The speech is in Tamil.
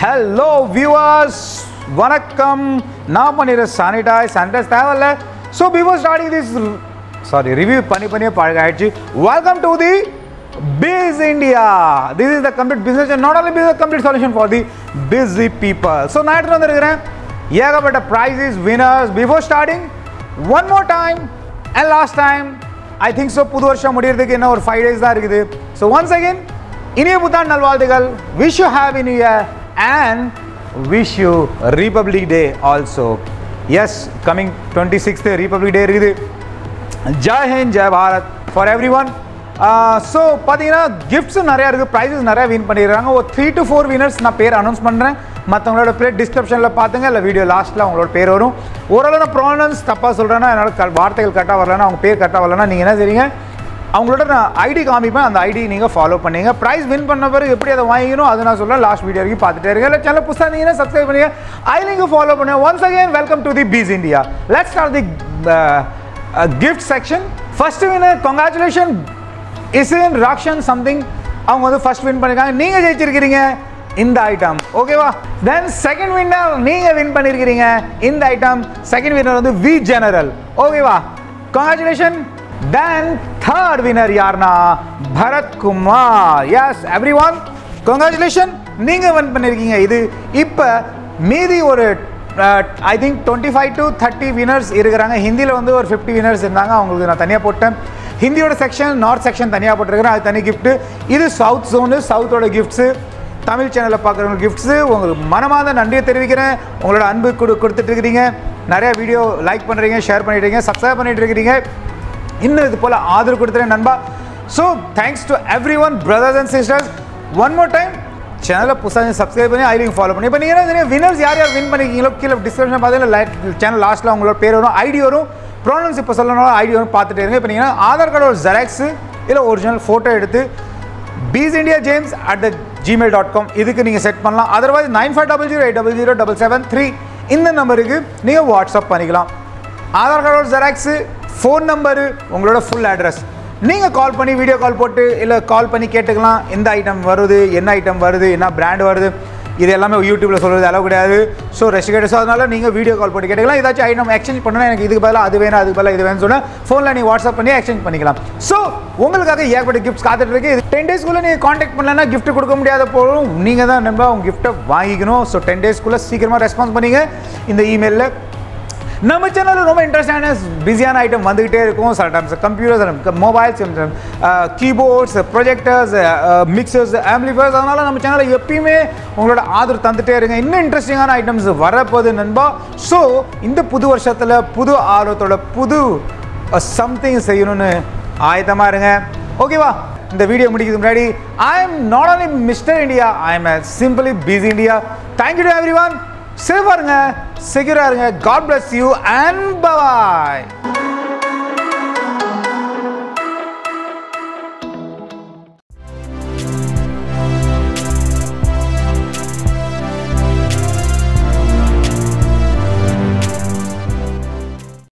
ஹலோ வியூவர்ஸ் வணக்கம் நான் பண்ணிடுற சானிடைஸ் சானிடைஸ் தேவையில்ல so before starting this sorry review பண்ணி பண்ணியே பழக ஆயிடுச்சு welcome to the Biz India. This is the complete business and not only business, complete solution for the busy people. So நான் எடுத்துட்டு வந்திருக்கிறேன் ஏகப்பட்ட prizes, winners. Before starting, one more time and last time, I think so புது வருஷம் முடியறதுக்கு இன்னும் ஒரு ஃபைவ் டேஸ் தான் இருக்குது ஸோ ஒன்ஸ் அகேன் இனிய புத்தாண்டு நல்வாழ்த்துகள் wish you have in year and wish you republic day also as coming twenty sixth republic day இருக்குது Jai Hind Jai Bharat for everyone so பார்த்தீங்கன்னா கிஃப்ட்ஸ் நிறையா இருக்குது ப்ரைஸஸ் நிறையா வின் பண்ணிடுறாங்க ஒரு த்ரீ டு ஃபோர் வினர்ஸ் நான் பேர் அனௌன்ஸ் பண்ணுறேன் மற்றவங்களோட பேர் டிஸ்கிரிப்ஷனில் பார்த்துங்க இல்லை வீடியோ லாஸ்ட்டில் அவங்களோட பேர் வரும் ஓரளவு நான் ப்ரானன்ஸ் தப்பாக சொல்கிறேன்னா என்னோட க வார்த்தைகள் கரெக்டாக வரலன்னா அவங்க பேர் கரெக்டாக வரலன்னா நீங்கள் என்ன செய்றீங்க அவங்களோட நான் ஐடி காமிப்பேன் அந்த ஐடி நீங்கள் ஃபாலோ பண்ணீங்க ப்ரைஸ் வின் பண்ண பிறகு எப்படி அதை வாங்கிக்கணும் அதை நான் சொல்கிறேன் லாஸ்ட் வீடியோ வரைக்கும் பார்த்துட்டே இருங்க இல்லை சேனல் புதுசாக இருந்தீங்கன்னா சப்ஸ்கிரைப் பண்ணுங்க ஐ நீங்கள் ஃபாலோ பண்ணுங்க once again welcome to the Biz India let's start the gift section first winner congratulation இசின் ராக்ஷன் சம்திங் அவங்க வந்து ஃபர்ஸ்ட் வின் பண்ணிருக்காங்க நீங்கள் ஜெயிச்சிருக்கிறீங்க இந்த ஐட்டம் ஓகேவா தென் செகண்ட் வின்னர் நீங்க வின் பண்ணிருக்கிறீங்க இந்த ஐட்டம் செகண்ட் வின்னர் வந்து வி ஜெனரல் ஓகேவா கங்க்ராச்சுலேஷன் தென் தேர்ட் வின்னர் யாருன்னா Bharath Kumar yes everyone congratulation நீங்க வின் பண்ணிருக்கீங்க இது இப்போ மீதி ஒரு I think twenty five to thirty winners இருக்கிறாங்க ஹிந்தியில் வந்து ஒரு ஃபிஃப்டி வினர்ஸ் இருந்தாங்க அவங்களுக்கு நான் தனியாக போட்டேன் ஹிந்தியோட செக்ஷன் நார்த் செக்ஷன் தனியாக போட்டிருக்கிறேன் அது தனி கிஃப்ட்டு இது சவுத் ஜோனு சவுத்தோட கிஃப்ட்ஸு தமிழ் சேனலில் பார்க்குறவங்க கிஃப்ட்ஸு உங்களுக்கு மனமார்ந்த நன்றியை தெரிவிக்கிறேன் உங்களோட அன்பு கொடு கொடுத்துட்டு இருக்கிறீங்க நிறைய வீடியோ லைக் பண்ணுறீங்க ஷேர் பண்ணிட்டு இருக்கீங்க சப்ஸ்கிரைப் பண்ணிட்டு இருக்கிறீங்க இன்னும் இது போல் ஆதரவு கொடுத்துறேன் நண்பா so thanks to everyone brothers and sisters one more time சேனலை புதுசாக சப்ஸ்கிரைப் பண்ணி ஐடியும் ஃபாலோ பண்ணி இப்போ நீங்கள் என்ன வினர்ஸ் யார் யார் வின் பண்ணிருக்கீங்களோ கீழே டிஸ்கிரிப்ஷன் பார்த்தீங்கன்னா சேனல் லாஸ்ட்டில் உங்களோட பேர் வரும் ஐடி வரும் ப்ரோனன்ஸ் இப்போ சொல்லணும் ஐடி வரும் பார்த்துட்டே இருங்க இப்போ நீங்கள் ஆதார் கார்டோட ஜெராக்ஸு இல்லை ஒரிஜினல் ஃபோட்டோ எடுத்து Biz India James at the gmail dot com இதுக்கு நீங்கள் செட் பண்ணலாம் otherwise nine five double zero eight double zero double seven three இந்த நம்பருக்கு நீங்கள் வாட்ஸ்அப் பண்ணிக்கலாம் ஆதார் கார்டோட ஜெராக்ஸு ஃபோன் நம்பரு உங்களோட ஃபுல் அட்ரஸ் நீங்கள் கால் பண்ணி வீடியோ கால் போட்டு இல்லை கால் பண்ணி கேட்டுக்கலாம் எந்த ஐட்டம் வருது என்ன ஐட்டம் வருது என்ன பிராண்ட் வருது இது எல்லாமே யூடியூப்பில் சொல்கிறது அளவு கிடையாது ஸோ ரெஸ்டிகேட்டர்ஸ் அதனால நீங்கள் வீடியோ கால் போட்டு கேட்டுக்கலாம் ஏதாச்சும் ஐட்டம் எக்ஸ்சேஞ்ச் பண்ணணும் எனக்கு இதுக்கு பதிலாக அது வேணும் அதுக்கு பதிலாக இது வேணும்னு சொன்னால் ஃபோனில் நீங்கள் வாட்ஸ்அப் பண்ணி எக்ஸ்சேஞ்ச் பண்ணிக்கலாம் ஸோ உங்களுக்காக ஏகப்பட்ட கிஃப்ட்ஸ் காத்துட்டு இருக்கு இது டென் டேஸ்க்குள்ளே நீங்கள் காண்டாக்ட் பண்ணலன்னா gift கொடுக்க முடியாத போதும் நீங்கள் தான் நம்ப உங்கள் கிஃப்ட்டை வாங்கிக்கணும் ஸோ டென் டேஸ்க்குள்ளே சீக்கிரமாக ரெஸ்பான்ஸ் பண்ணிங்க இந்த இமெயிலில் நம்ம சேனலில் ரொம்ப இன்ட்ரெஸ்டான பிஸியான ஐட்டம் வந்துகிட்டே இருக்கும் சில times computers mobiles keyboards projectors mixers amplifiers அதனால் நம்ம சேனலில் எப்பயுமே உங்களோட ஆதரவு தந்துட்டே இருங்க இன்னும் இன்ட்ரெஸ்டிங்கான ஐட்டம்ஸ் வரப்போகுது நண்பா ஸோ இந்த புது வருஷத்தில் புது ஆர்வத்தோட புது சம்திங் செய்யணும்னு ஆயத்தமாக இருங்க ஓகேவா இந்த வீடியோ முடிக்கிறது முன்னாடி I am not only mister India I am simply Biz India thank you to everyone சேஃபாக இருங்க செக்யூராக இருங்க God bless you and bye